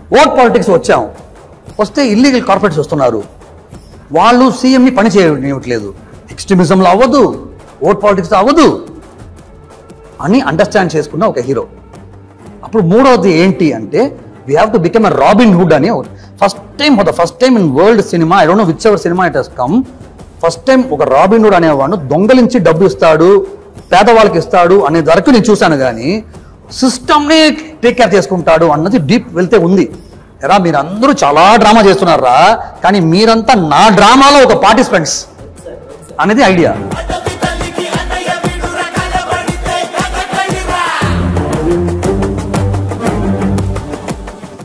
vote politics వచ్చాం వస్తే illegal corporates వస్తున్నారు వాళ్ళు సీఎంని పని చేయనివ్వట్లేదు ఎక్స్ట్రీమిజంలో అవ్వదు ఓట్ పాలిటిక్స్ అవ్వదు అని అండర్స్టాండ్ చేసుకున్న ఒక హీరో అప్పుడు మూడవది ఏంటి అంటే we have to become a Robin Hood అని first time for the first time in world cinema I don't know which ever cinema it has come first time ఒక రాబిన్ హుడ్ అనేవాడు దొంగలించి డబ్బు ఇస్తాడు పేదవాళ్ళకి ఇస్తాడు అనే వరకు నేను చూశాను కానీ సిస్టమ్ని టేక్ కేర్ చేసుకుంటాడు అన్నది డీప్ వెళ్తే ఉంది ఎరా మీరందరూ చాలా డ్రామా చేస్తున్నారా కానీ మీరంతా నా డ్రామాలో ఒక పార్టిసిపెంట్స్ అనేది ఐడియా